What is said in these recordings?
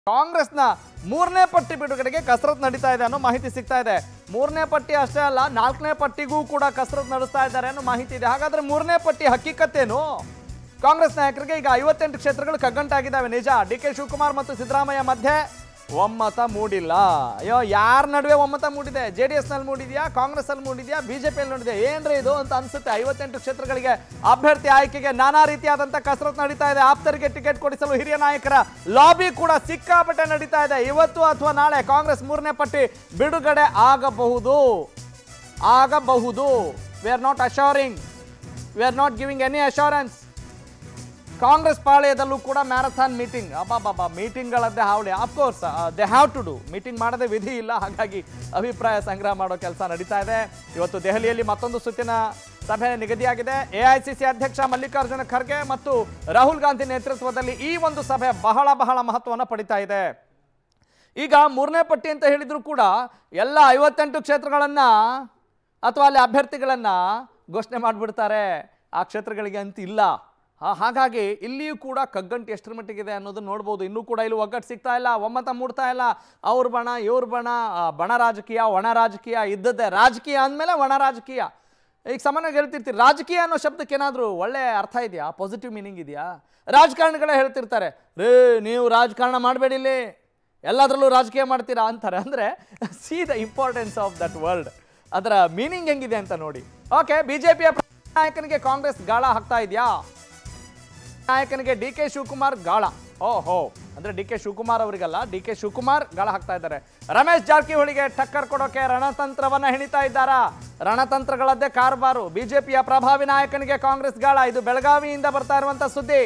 ಕಾಂಗ್ರೆಸ್ನ ಮೂರನೇ ಪಟ್ಟಿ ಬಿಡುಗಡೆಗೆ ಕಸರತ್ ನಡೀತಾ ಇದೆ ಅನ್ನೋ ಮಾಹಿತಿ ಸಿಗ್ತಾ ಇದೆ ಮೂರನೇ ಪಟ್ಟಿ ಅಷ್ಟೇ ಅಲ್ಲ ನಾಲ್ಕನೇ ಪಟ್ಟಿಗೂ ಕೂಡ ಕಸರತ್ ನಡೆಸ್ತಾ ಇದ್ದಾರೆ ಅನ್ನೋ ಮಾಹಿತಿ ಇದೆ ಹಾಗಾದ್ರೆ ಮೂರನೇ ಪಟ್ಟಿ ಹಕ್ಕಿಕತ್ತೇನು ಕಾಂಗ್ರೆಸ್ ನಾಯಕರಿಗೆ ಈಗ ಐವತ್ತೆಂಟು ಕ್ಷೇತ್ರಗಳು ಕಗ್ಗಂಟಾಗಿದ್ದಾವೆ ನಿಜ ಡಿ ಕೆ ಶಿವಕುಮಾರ್ ಮತ್ತು ಸಿದ್ದರಾಮಯ್ಯ ಮಧ್ಯೆ ಒಮ್ಮತ ಮೂಡಿಲ್ಲ ಅಯ್ಯೋ ಯಾರ ನಡುವೆ ಒಮ್ಮತ ಮೂಡಿದೆ ಜೆ ಡಿ ಎಸ್ನಲ್ಲಿ ಮೂಡಿದ್ಯಾ ಕಾಂಗ್ರೆಸ್ ಅಲ್ಲಿ ಮೂಡಿದ್ಯಾ ಬಿಜೆಪಿಯಲ್ಲಿ ನೋಡಿದೆ ಏನ್ರಿ ಇದು ಅಂತ ಅನ್ಸುತ್ತೆ ಐವತ್ತೆಂಟು ಕ್ಷೇತ್ರಗಳಿಗೆ ಅಭ್ಯರ್ಥಿ ಆಯ್ಕೆಗೆ ನಾನಾ ರೀತಿಯಾದಂಥ ಕಸರತ್ ನಡೀತಾ ಇದೆ ಆಪ್ತರಿಗೆ ಟಿಕೆಟ್ ಕೊಡಿಸಲು ಹಿರಿಯ ನಾಯಕರ ಲಾಬಿ ಕೂಡ ಸಿಕ್ಕಾಪಟ್ಟೆ ನಡೀತಾ ಇದೆ ಇವತ್ತು ಅಥವಾ ನಾಳೆ ಕಾಂಗ್ರೆಸ್ ಮೂರನೇ ಪಟ್ಟಿ ಬಿಡುಗಡೆ ಆಗಬಹುದು ಆಗಬಹುದು we are not assuring we are not giving any assurance Congress ಪಾಳ್ಯದಲ್ಲೂ ಕೂಡ ಮ್ಯಾರಥಾನ್ ಮೀಟಿಂಗ್ ಅಬ್ಬಾಬಾಬಾ ಮೀಟಿಂಗ್ಗಳದ್ದೇ ಹಾವಳಿ of course they have to do meeting ಮಾಡದೆ ವಿಧಿ ಇಲ್ಲ ಹಾಗಾಗಿ ಅಭಿಪ್ರಾಯ ಸಂಗ್ರಹ ಮಾಡೋ ಕೆಲಸ ನಡೀತಾ ಇದೆ ಇವತ್ತು ದೆಹಲಿಯಲ್ಲಿ ಮತ್ತೊಂದು ಸುತ್ತಿನ ಸಭೆ ನಿಗದಿಯಾಗಿದೆ ಎಐಸಿಸಿ ಅಧ್ಯಕ್ಷ ಮಲ್ಲಿಕಾರ್ಜುನ ಖರ್ಗೆ ಮತ್ತು ರಾಹುಲ್ ಗಾಂಧಿ ನೇತೃತ್ವದಲ್ಲಿ ಈ ಒಂದು ಸಭೆ ಬಹಳ ಬಹಳ ಮಹತ್ವವನ್ನು ಪಡಿತಾ ಇದೆ ಈಗ ಮೂರನೇ ಪಟ್ಟಿ ಅಂತ ಹೇಳಿದ್ರು ಕೂಡ ಎಲ್ಲ ಐವತ್ತೆಂಟು ಕ್ಷೇತ್ರಗಳನ್ನ ಅಥವಾ ಅಲ್ಲಿ ಅಭ್ಯರ್ಥಿಗಳನ್ನ ಘೋಷಣೆ ಮಾಡಿಬಿಡ್ತಾರೆ ಆ ಕ್ಷೇತ್ರಗಳಿಗೆ ಅಂತ ಇಲ್ಲ ಆ, ಹಾಗಾಗಿ ಇಲ್ಲಿಯೂ ಕೂಡ ಕಗ್ಗಂಟು ಎಷ್ಟರ ಮಟ್ಟಿಗಿದೆ ಅನ್ನೋದನ್ನ ನೋಡ್ಬೋದು ಇನ್ನೂ ಕೂಡ ಇಲ್ಲಿ ಒಗ್ಗಟ್ಟು ಸಿಗ್ತಾ ಇಲ್ಲ ಒಮ್ಮತ ಮೂಡ್ತಾ ಇಲ್ಲ ಅವ್ರ ಬಣ ಇವ್ರ ಬಣ ಆ, ಬಣ ರಾಜಕೀಯ ಒಣ ರಾಜಕೀಯ ಇದ್ದದ್ದೇ ರಾಜಕೀಯ ಅಂದಮೇಲೆ ಒಣ ರಾಜಕೀಯ ಈಗ ಸಾಮಾನ್ಯವಾಗಿ ಹೇಳ್ತಿರ್ತೀರಿ ರಾಜಕೀಯ ಅನ್ನೋ ಶಬ್ದಕ್ಕೆ ಏನಾದರೂ ಒಳ್ಳೆ ಅರ್ಥ ಇದೆಯಾ ಪಾಸಿಟಿವ್ ಮೀನಿಂಗ್ ಇದೆಯಾ ರಾಜಕಾರಣಿಗಳೇ ಹೇಳ್ತಿರ್ತಾರೆ ರೇ ನೀವು ರಾಜಕಾರಣ ಮಾಡಬೇಡಿ ಇಲ್ಲಿ ಎಲ್ಲದರಲ್ಲೂ ರಾಜಕೀಯ ಮಾಡ್ತೀರಾ ಅಂತಾರೆ ಅಂದರೆ see the importance of that world ಅದರ ಮೀನಿಂಗ್ ಹೆಂಗಿದೆ ಅಂತ ನೋಡಿ ಓಕೆ ಬಿಜೆಪಿಯ ನಾಯಕನಿಗೆ ಕಾಂಗ್ರೆಸ್ ಗಾಳ ಹಾಕ್ತಾ ಇದೆಯಾ ನಾಯಕನಿಗೆ ಡಿ ಕೆ ಶಿವಕುಮಾರ್ ಗಾಳ ಓಹೋ ಅಂದ್ರೆ ಡಿ ಕೆ ಶಿವಕುಮಾರ್ ಅವರಿಗಲ್ಲ ಡಿ ಕೆ ಶಿವಕುಮಾರ್ ಗಾಳ ಹಾಕ್ತಾ ಇದ್ದಾರೆ ರಮೇಶ್ ಜಾರಕಿಹೊಳಿಗೆ ಟಕ್ಕರ್ ಕೊಡೋಕೆ ರಣತಂತ್ರವನ್ನ ಹೆಣಿತಾ ಇದ್ದಾರಾ ರಣತಂತ್ರಗಳದ್ದೇ ಕಾರ್ಬಾರು ಬಿಜೆಪಿಯ ಪ್ರಭಾವಿ ನಾಯಕನಿಗೆ ಕಾಂಗ್ರೆಸ್ ಗಾಳ ಇದು ಬೆಳಗಾವಿಯಿಂದ ಬರ್ತಾ ಇರುವಂತ ಸುದ್ದಿ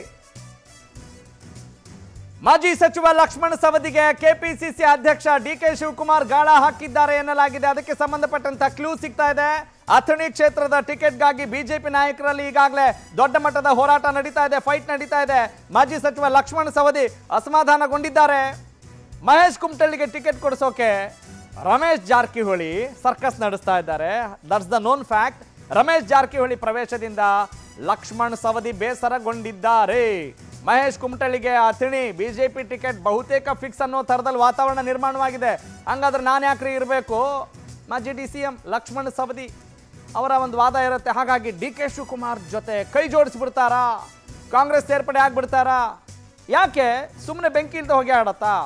ಮಾಜಿ ಸಚಿವ ಲಕ್ಷ್ಮಣ ಸವದಿಗೆ ಕೆಪಿಸಿಸಿ ಅಧ್ಯಕ್ಷ ಡಿ ಕೆ ಶಿವಕುಮಾರ್ ಗಾಳ ಹಾಕಿದ್ದಾರೆ ಎನ್ನಲಾಗಿದೆ ಅದಕ್ಕೆ ಸಂಬಂಧಪಟ್ಟಂತ ಕ್ಲೂ ಸಿಗ್ತಾ ಇದೆ ಅಥಣಿ ಕ್ಷೇತ್ರದ ಟಿಕೆಟ್ಗಾಗಿ ಬಿಜೆಪಿ ನಾಯಕರಲ್ಲಿ ಈಗಾಗಲೇ ದೊಡ್ಡ ಮಟ್ಟದ ಹೋರಾಟ ನಡೀತಾ ಇದೆ ಫೈಟ್ ನಡೀತಾ ಇದೆ ಮಾಜಿ ಸಚಿವ ಲಕ್ಷ್ಮಣ ಸವದಿ ಅಸಮಾಧಾನಗೊಂಡಿದ್ದಾರೆ ಮಹೇಶ್ ಕುಮಟಳ್ಳಿಗೆ ಟಿಕೆಟ್ ಕೊಡಿಸೋಕೆ ರಮೇಶ್ ಜಾರಕಿಹೊಳಿ ಸರ್ಕಸ್ ನಡೆಸ್ತಾ ಇದ್ದಾರೆ that's the known fact Ramesh Jarkiholi ಪ್ರವೇಶದಿಂದ ಲಕ್ಷ್ಮಣ್ ಸವದಿ ಬೇಸರಗೊಂಡಿದ್ದಾರೆ ಮಹೇಶ್ ಕುಮಟಳ್ಳಿಗೆ ಅಥಣಿ ಬಿಜೆಪಿ ಟಿಕೆಟ್ ಬಹುತೇಕ ಫಿಕ್ಸ್ ಅನ್ನೋ ಥರದಲ್ಲಿ ವಾತಾವರಣ ನಿರ್ಮಾಣವಾಗಿದೆ ಹಂಗಾದ್ರೆ ನಾನು ಯಾಕ್ರಿ ಇರಬೇಕು ಮಾಜಿ D C M Laxman Savadi ಅವರ ಒಂದು ವಾದ ಇರುತ್ತೆ ಹಾಗಾಗಿ ಡಿ ಕೆ ಶಿವಕುಮಾರ್ ಜೊತೆ ಕೈ ಜೋಡಿಸ್ಬಿಡ್ತಾರಾ ಕಾಂಗ್ರೆಸ್ ಸೇರ್ಪಡೆ ಆಗ್ಬಿಡ್ತಾರಾ ಯಾಕೆ ಸುಮ್ಮನೆ ಬೆಂಕಿ ಇಲ್ದ ಹೋಗಿ ಆಡತ್ತಾ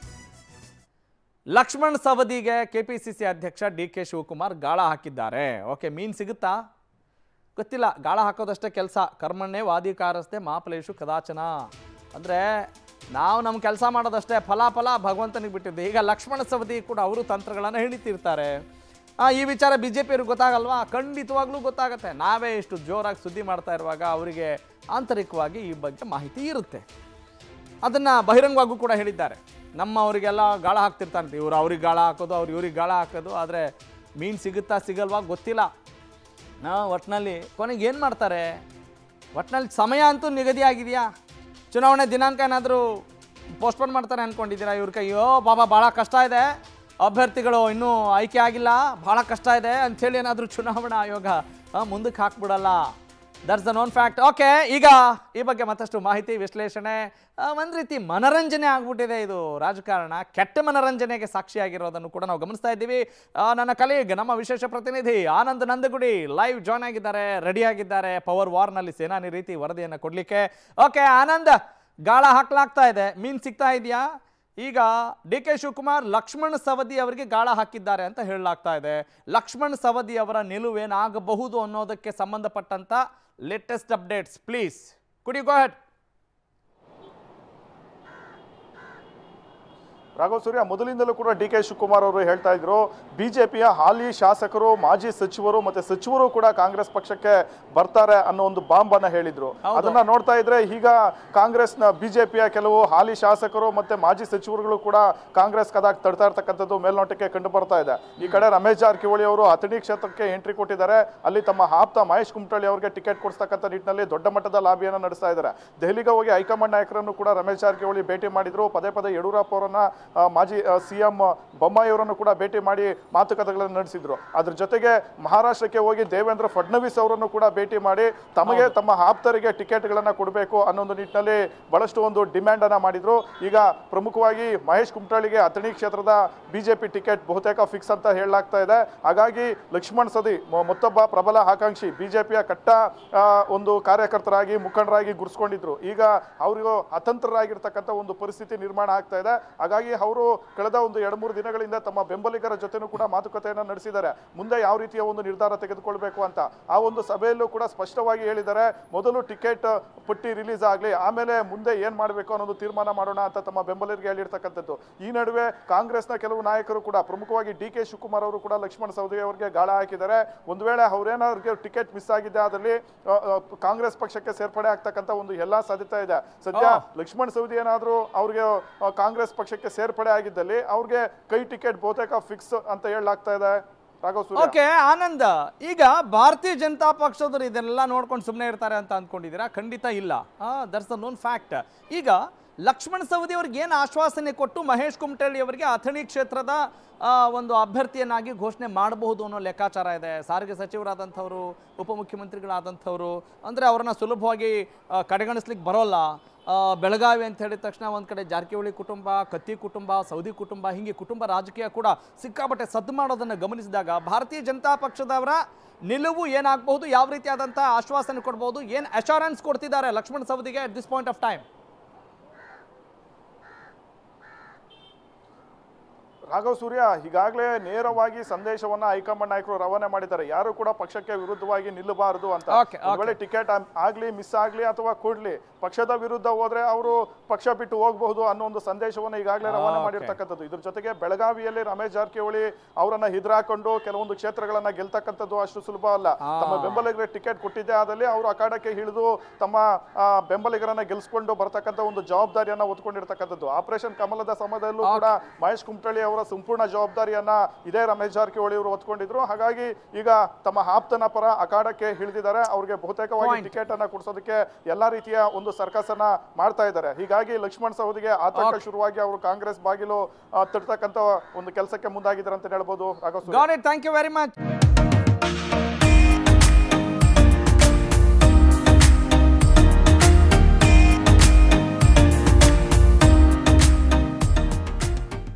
ಲಕ್ಷ್ಮಣ್ ಸವದಿಗೆ ಕೆಪಿಸಿಸಿ ಅಧ್ಯಕ್ಷ ಡಿ ಕೆ ಶಿವಕುಮಾರ್ ಗಾಳ ಹಾಕಿದ್ದಾರೆ ಓಕೆ ಮೀನ್ ಸಿಗುತ್ತಾ ಗೊತ್ತಿಲ್ಲ ಗಾಳ ಹಾಕೋದಷ್ಟೇ ಕೆಲಸ ಕರ್ಮಣ್ಣೆ ವಾದಿಕಾರಸ್ತೆ ಮಾಪಲೇಶು ಕದಾಚನ ಅಂದರೆ ನಾವು ನಮ್ಮ ಕೆಲಸ ಮಾಡೋದಷ್ಟೇ ಫಲ ಫಲ ಭಗವಂತನಿಗೆ ಬಿಟ್ಟಿದ್ದೆ ಈಗ ಲಕ್ಷ್ಮಣ ಸವದಿ ಕೂಡ ಅವರು ತಂತ್ರಗಳನ್ನು ಹಿಡಿತಿರ್ತಾರೆ ಆ, ಈ ವಿಚಾರ ಬಿ ಜೆ ಪಿಯವ್ರಿಗೆ ಗೊತ್ತಾಗಲ್ವಾ ಖಂಡಿತವಾಗ್ಲೂ ಗೊತ್ತಾಗತ್ತೆ ನಾವೇ ಇಷ್ಟು ಜೋರಾಗಿ ಸುದ್ದಿ ಮಾಡ್ತಾ ಇರುವಾಗ ಅವರಿಗೆ ಆಂತರಿಕವಾಗಿ ಈ ಬಗ್ಗೆ ಮಾಹಿತಿ ಇರುತ್ತೆ ಅದನ್ನ ಬಹಿರಂಗವಾಗೂ ಕೂಡ ಹೇಳಿದ್ದಾರೆ ನಮ್ಮ ಅವರಿಗೆಲ್ಲ ಗಾಳ ಹಾಕ್ತಿರ್ತಾರಂತೆ ಇವ್ರು ಅವ್ರಿಗೆ ಗಾಳ ಹಾಕೋದು ಅವ್ರು ಇವ್ರಿಗೆ ಗಾಳ ಹಾಕೋದು ಆದರೆ ಮೀನು ಸಿಗುತ್ತಾ ಸಿಗಲ್ವಾ ಗೊತ್ತಿಲ್ಲ ನಾ ಒಟ್ಟಿನಲ್ಲಿ ಕೊನೆಗೆ ಏನು ಮಾಡ್ತಾರೆ ಒಟ್ಟಿನಲ್ಲಿ ಸಮಯ ಅಂತೂ ನಿಗದಿ ಆಗಿದೆಯಾ ಚುನಾವಣೆ ದಿನಾಂಕ ಏನಾದರೂ ಪೋಸ್ಟ್ಪೋನ್ ಮಾಡ್ತಾರೆ ಅಂದ್ಕೊಂಡಿದ್ದೀರಾ ಇವ್ರ ಕೈ ಅಯ್ಯೋ ಬಾಬಾ ಭಾಳ ಕಷ್ಟ ಇದೆ ಅಭ್ಯರ್ಥಿಗಳು ಇನ್ನೂ ಆಯ್ಕೆ ಆಗಿಲ್ಲ ಭಾಳ ಕಷ್ಟ ಇದೆ ಅಂಥೇಳಿ ಏನಾದರೂ ಚುನಾವಣಾ ಆಯೋಗ ಆ, ಮುಂದಕ್ಕೆ ಹಾಕ್ಬಿಡಲ್ಲ that's the known fact okay ಈಗ ಈ ಬಗ್ಗೆ ಮತ್ತಷ್ಟು ಮಾಹಿತಿ ವಿಶ್ಲೇಷಣೆ ಆ, ಒಂದ್ ರೀತಿ ಮನರಂಜನೆ ಆಗ್ಬಿಟ್ಟಿದೆ ಇದು ರಾಜಕಾರಣ ಕೆಟ್ಟ ಮನರಂಜನೆಗೆ ಸಾಕ್ಷಿಯಾಗಿರೋದನ್ನು ಕೂಡ ನಾವು ಗಮನಿಸ್ತಾ ಇದ್ದೀವಿ ಆ, ನನ್ನ ಕಲೀಗ್ ನಮ್ಮ ವಿಶೇಷ ಪ್ರತಿನಿಧಿ ಆನಂದ್ ನಂದಗುಡಿ ಲೈವ್ ಜಾಯ್ನ್ ಆಗಿದ್ದಾರೆ ರೆಡಿ ಆಗಿದ್ದಾರೆ ಪವರ್ ವಾರ್ನಲ್ಲಿ ಸೇನಾನಿ ರೀತಿ ವರದಿಯನ್ನು ಕೊಡಲಿಕ್ಕೆ ಓಕೆ ಆನಂದ್ ಗಾಳ ಹಾಕ್ಲಾಗ್ತಾ ಇದೆ ಮೀನ್ ಸಿಗ್ತಾ ಇದೆಯಾ ಈಗ ಡಿ ಕೆ ಶಿವಕುಮಾರ್ ಲಕ್ಷ್ಮಣ್ ಸವದಿ ಅವರಿಗೆ ಗಾಳ ಹಾಕಿದ್ದಾರೆ ಅಂತ ಹೇಳಲಾಗ್ತಾ ಇದೆ ಲಕ್ಷ್ಮಣ್ ಸವದಿ ಅವರ ನಿಲುವೇನಾಗಬಹುದು ಅನ್ನೋದಕ್ಕೆ ಸಂಬಂಧಪಟ್ಟಂತ ಲೇಟೆಸ್ಟ್ ಅಪ್ಡೇಟ್ಸ್ ಪ್ಲೀಸ್ ಕುಡಿ ಗೋ ಹೆಡ್ ರಾಘವ್ ಸೂರ್ಯ ಮೊದಲಿಂದಲೂ ಕೂಡ ಡಿ ಕೆ ಶಿವಕುಮಾರ್ ಅವರು ಹೇಳ್ತಾ ಇದ್ರು ಬಿಜೆಪಿಯ ಹಾಲಿ ಶಾಸಕರು ಮಾಜಿ ಸಚಿವರು ಮತ್ತೆ ಸಚಿವರು ಕೂಡ ಕಾಂಗ್ರೆಸ್ ಪಕ್ಷಕ್ಕೆ ಬರ್ತಾರೆ ಅನ್ನೋ ಒಂದು ಬಾಂಬ್ ಅನ್ನ ಹೇಳಿದ್ರು ಹೌದು. ಅದನ್ನ ನೋಡ್ತಾ ಇದ್ರೆ ಈಗ ಕಾಂಗ್ರೆಸ್ನ ಬಿಜೆಪಿಯ ಕೆಲವು ಹಾಲಿ ಶಾಸಕರು ಮತ್ತೆ ಮಾಜಿ ಸಚಿವರುಗಳು ಕೂಡ ಕಾಂಗ್ರೆಸ್ ಕದ ತಡ್ತಾ ಇರ್ತಕ್ಕಂಥದ್ದು ಮೇಲ್ನೋಟಕ್ಕೆ ಕಂಡು ಬರ್ತಾ ಇದೆ ಈ ಕಡೆ ರಮೇಶ್ ಜಾರಕಿಹೊಳಿ ಅವರು ಅಥಣಿ ಕ್ಷೇತ್ರಕ್ಕೆ ಎಂಟ್ರಿ ಕೊಟ್ಟಿದ್ದಾರೆ ಅಲ್ಲಿ ತಮ್ಮ ಆಪ್ತ ಮಹೇಶ್ ಕುಮಟಳ್ಳಿ ಅವರಿಗೆ ಟಿಕೆಟ್ ಕೊಡಿಸ್ತಕ್ಕಂಥ ನಿಟ್ಟಿನಲ್ಲಿ ದೊಡ್ಡ ಮಟ್ಟದ ಲಾಬಿಯನ್ನು ನಡೆಸ್ತಾ ಇದ್ದಾರೆ ದೆಹಲಿಗೆ ಹೋಗಿ ಹೈಕಮಾಂಡ್ ನಾಯಕರನ್ನು ಕೂಡ ರಮೇಶ್ ಜಾರಕಿಹೊಳಿ ಭೇಟಿ ಮಾಡಿದ್ರು ಪದೇ ಪದೇ ಯಡಿಯೂರಪ್ಪ ಅವರನ್ನ ಆ, ಮಾಜಿ ಸಿ ಎಂ ಬೊಮ್ಮಾಯಿ ಅವರನ್ನು ಕೂಡ ಭೇಟಿ ಮಾಡಿ ಮಾತುಕತೆಗಳನ್ನು ನಡೆಸಿದ್ರು ಅದ್ರ ಜೊತೆಗೆ ಮಹಾರಾಷ್ಟ್ರಕ್ಕೆ ಹೋಗಿ ದೇವೇಂದ್ರ ಫಡ್ನವೀಸ್ ಅವರನ್ನು ಕೂಡ ಭೇಟಿ ಮಾಡಿ ತಮಗೆ ತಮ್ಮ ಆಪ್ತರಿಗೆ ಟಿಕೆಟ್ಗಳನ್ನ ಕೊಡಬೇಕು ಅನ್ನೋ ನಿಟ್ಟಿನಲ್ಲಿ ಬಹಳಷ್ಟು ಒಂದು ಡಿಮ್ಯಾಂಡ್ ಅನ್ನ ಮಾಡಿದ್ರು ಈಗ ಪ್ರಮುಖವಾಗಿ ಮಹೇಶ್ ಕುಮಟಳ್ಳಿಗೆ ಅಥಣಿ ಕ್ಷೇತ್ರದ ಬಿಜೆಪಿ ಟಿಕೆಟ್ ಬಹುತೇಕ ಫಿಕ್ಸ್ ಅಂತ ಹೇಳಲಾಗ್ತಾ ಇದೆ ಹಾಗಾಗಿ ಲಕ್ಷ್ಮಣ್ ಸದಿ ಮೊ- ಮತ್ತೊಬ್ಬ ಪ್ರಬಲ ಆಕಾಂಕ್ಷಿ ಬಿಜೆಪಿಯ ಕಟ್ಟ ಆ, ಒಂದು ಕಾರ್ಯಕರ್ತರಾಗಿ ಮುಖಂಡರಾಗಿ ಗುರುಸ್ಕೊಂಡಿದ್ರು ಈಗ ಅವರಿಗೂ ಅತಂತ್ರರಾಗಿರ್ತಕ್ಕಂಥ ಒಂದು ಪರಿಸ್ಥಿತಿ ನಿರ್ಮಾಣ ಆಗ್ತಾ ಇದೆ ಹಾಗಾಗಿ ಅವರು ಕಳೆದ ಒಂದು ಎರಡು ಮೂರು ದಿನಗಳಿಂದ ತಮ್ಮ ಬೆಂಬಲಿಗರ ಜೊತೆನೂ ಕೂಡ ಮಾತುಕತೆಯನ್ನು ನಡೆಸಿದ್ದಾರೆ ಮುಂದೆ ಯಾವ ರೀತಿಯ ಒಂದು ನಿರ್ಧಾರ ತೆಗೆದುಕೊಳ್ಬೇಕು ಅಂತ ಆ ಒಂದು ಸಭೆಯಲ್ಲೂ ಕೂಡ ಸ್ಪಷ್ಟವಾಗಿ ಹೇಳಿದ್ದಾರೆ ಮೊದಲು ಟಿಕೆಟ್ ಪಟ್ಟಿ ರಿಲೀಸ್ ಆಗಲಿ ಆಮೇಲೆ ಮುಂದೆ ಏನ್ ಮಾಡಬೇಕು ಅನ್ನೋದು ತೀರ್ಮಾನ ಮಾಡೋಣ ಅಂತ ತಮ್ಮ ಬೆಂಬಲಿಗರಿಗೆ ಹೇಳಿರ್ತಕ್ಕಂಥದ್ದು ಈ ನಡುವೆ ಕಾಂಗ್ರೆಸ್ನ ಕೆಲವು ನಾಯಕರು ಕೂಡ ಪ್ರಮುಖವಾಗಿ ಡಿ ಕೆ ಶಿವಕುಮಾರ್ ಅವರು ಕೂಡ ಲಕ್ಷ್ಮಣ್ ಸವದಿ ಅವರಿಗೆ ಗಾಳ ಹಾಕಿದ್ದಾರೆ ಒಂದು ವೇಳೆ ಅವ್ರೇನಾದ್ರು ಟಿಕೆಟ್ ಮಿಸ್ ಆಗಿದೆ ಅದರಲ್ಲಿ ಆ, ಆ, ಕಾಂಗ್ರೆಸ್ ಪಕ್ಷಕ್ಕೆ ಸೇರ್ಪಡೆ ಆಗ್ತಕ್ಕಂಥ ಒಂದು ಎಲ್ಲಾ ಸಾಧ್ಯತೆ ಇದೆ ಸದ್ಯ ಆ. ಲಕ್ಷ್ಮಣ್ ಸವದಿ ಏನಾದ್ರು ಅವ್ರಿಗೆ ಆ, ಕಾಂಗ್ರೆಸ್ ಪಕ್ಷಕ್ಕೆ ಸೇರ್ಪಡೆ ಆಗಿದ್ದಲ್ಲಿ ಅವ್ರಿಗೆ ಕೈ ಟಿಕೆಟ್ ಬಹುತೇಕ ಫಿಕ್ಸ್ ಅಂತ ಹೇಳಲಾಗ್ತಾ ಇದೆ ರಾಘವ್ ಸೂರ್ಯ ಓಕೆ ಆನಂದ್ ಈಗ ಭಾರತೀಯ ಜನತಾ ಪಕ್ಷದವರು ಇದನ್ನೆಲ್ಲ ನೋಡ್ಕೊಂಡು ಸುಮ್ಮನೆ ಇರ್ತಾರೆ ಅಂತ ಅಂದ್ಕೊಂಡಿದ್ದೀರಾ ಖಂಡಿತ ಇಲ್ಲ ದಟ್ಸ್ ದ ನೋನ್ ಫ್ಯಾಕ್ಟ್ ಈಗ ಲಕ್ಷ್ಮಣ್ ಸವದಿ ಅವ್ರಿಗೆ ಏನು ಆಶ್ವಾಸನೆ ಕೊಟ್ಟು ಮಹೇಶ್ ಕುಮಟಳ್ಳಿ ಅವರಿಗೆ ಅಥಣಿ ಕ್ಷೇತ್ರದ ಆ, ಒಂದು ಅಭ್ಯರ್ಥಿಯನ್ನಾಗಿ ಘೋಷಣೆ ಮಾಡಬಹುದು ಅನ್ನೋ ಲೆಕ್ಕಾಚಾರ ಇದೆ ಸಾರಿಗೆ ಸಚಿವರಾದಂಥವರು ಉಪಮುಖ್ಯಮಂತ್ರಿಗಳಾದಂಥವ್ರು ಅಂದರೆ ಅವ್ರನ್ನ ಸುಲಭವಾಗಿ ಆ, ಕಡೆಗಣಿಸ್ಲಿಕ್ಕೆ ಬರೋಲ್ಲ ಆ, ಬೆಳಗಾವಿ ಅಂತ ಹೇಳಿದ ತಕ್ಷಣ ಒಂದು ಕಡೆ ಜಾರಕಿಹೊಳಿ ಕುಟುಂಬ ಕತ್ತಿ ಕುಟುಂಬ ಸೌದಿ ಕುಟುಂಬ ಹೀಗೆ ಕುಟುಂಬ ರಾಜಕೀಯ ಕೂಡ ಸಿಕ್ಕಾಪಟ್ಟೆ ಸದ್ದು ಮಾಡೋದನ್ನು ಗಮನಿಸಿದಾಗ ಭಾರತೀಯ ಜನತಾ ಪಕ್ಷದವರ ನಿಲುವು ಏನಾಗಬಹುದು ಯಾವ ರೀತಿಯಾದಂಥ ಆಶ್ವಾಸನೆ ಕೊಡ್ಬೋದು ಏನು ಅಶ್ಯೂರೆನ್ಸ್ ಕೊಡ್ತಿದ್ದಾರೆ ಲಕ್ಷ್ಮಣ್ ಸವದಿಗೆ at this point of time Raghav Surya ಈಗಾಗಲೇ ನೇರವಾಗಿ ಸಂದೇಶವನ್ನ ಹೈಕಮಾಂಡ್ ನಾಯಕರು ರವಾನೆ ಮಾಡಿದ್ದಾರೆ ಯಾರು ಕೂಡ ಪಕ್ಷಕ್ಕೆ ವಿರುದ್ಧವಾಗಿ ನಿಲ್ಲಬಾರದು ಅಂತ Okay, ಒಂದ್ ವೇಳೆ ಟಿಕೆಟ್ ಆಗ್ಲಿ ಮಿಸ್ ಆಗ್ಲಿ ಅಥವಾ ಕೊಡ್ಲಿ ಪಕ್ಷದ ವಿರುದ್ಧ ಹೋದ್ರೆ ಅವರು ಪಕ್ಷ ಬಿಟ್ಟು ಹೋಗಬಹುದು ಅನ್ನೋ ಒಂದು ಸಂದೇಶವನ್ನ ಈಗಾಗಲೇ ರವಾನೆ Okay. ಮಾಡಿರ್ತಕ್ಕಂಥದ್ದು ಇದ್ರ ಜೊತೆಗೆ ಬೆಳಗಾವಿಯಲ್ಲಿ ರಮೇಶ್ ಜಾರಕಿಹೊಳಿ ಅವರನ್ನ ಹಿದ್ರಾಕೊಂಡು ಕೆಲವೊಂದು ಕ್ಷೇತ್ರಗಳನ್ನ ಗೆಲ್ತಕ್ಕಂಥದ್ದು ಅಷ್ಟು ಸುಲಭ ಅಲ್ಲ ಆ. ತಮ್ಮ ಬೆಂಬಲಿಗರಿಗೆ ಟಿಕೆಟ್ ಕೊಟ್ಟಿದ್ದೆ ಆದಲ್ಲಿ ಅವರು ಅಖಾಡಕ್ಕೆ ಇಳಿದು ತಮ್ಮ ಆ, ಬೆಂಬಲಿಗರನ್ನ ಗೆಲ್ಸ್ಕೊಂಡು ಬರ್ತಕ್ಕಂಥ ಒಂದು ಜವಾಬ್ದಾರಿಯನ್ನ ಹೊತ್ಕೊಂಡಿರ್ತಕ್ಕಂಥದ್ದು ಆಪರೇಷನ್ ಕಮಲದ ಸಮಯದಲ್ಲೂ ಕೂಡ ಮಹೇಶ್ ಕುಮಟಳ್ಳಿ ಅವರ ಸಂಪೂರ್ಣ ಜವಾಬ್ದಾರಿಯನ್ನ ಇದೇ ರಮೇಶ್ ಜಾರಕಿಹೊಳಿ ಅವರು ಹೊತ್ಕೊಂಡಿದ್ರು ಹಾಗಾಗಿ ಈಗ ತಮ್ಮ ಆಪ್ತನ ಪರ ಅಖಾಡಕ್ಕೆ ಇಳಿದಿದ್ದಾರೆ ಅವ್ರಿಗೆ ಬಹುತೇಕವಾಗಿ Point. ಟಿಕೆಟ್ ಅನ್ನ ಕೊಡಿಸೋದಕ್ಕೆ ಎಲ್ಲಾ ರೀತಿಯ ಒಂದು ಸರ್ಕಸ್ ಅನ್ನ ಮಾಡ್ತಾ ಇದ್ದಾರೆ ಹೀಗಾಗಿ ಲಕ್ಷ್ಮಣ್ ಸವದಿಗೆ ಆತಂಕ ಶುರುವಾಗಿ ಅವರು ಕಾಂಗ್ರೆಸ್ ಬಾಗಿಲು ಆ, ತಟ್ಟತಕ್ಕಂಥ ಒಂದು ಕೆಲಸಕ್ಕೆ ಮುಂದಾಗಿದ್ದಾರೆ ಅಂತ ಹೇಳ್ಬೋದು Raghav Surya. Got it thank you very much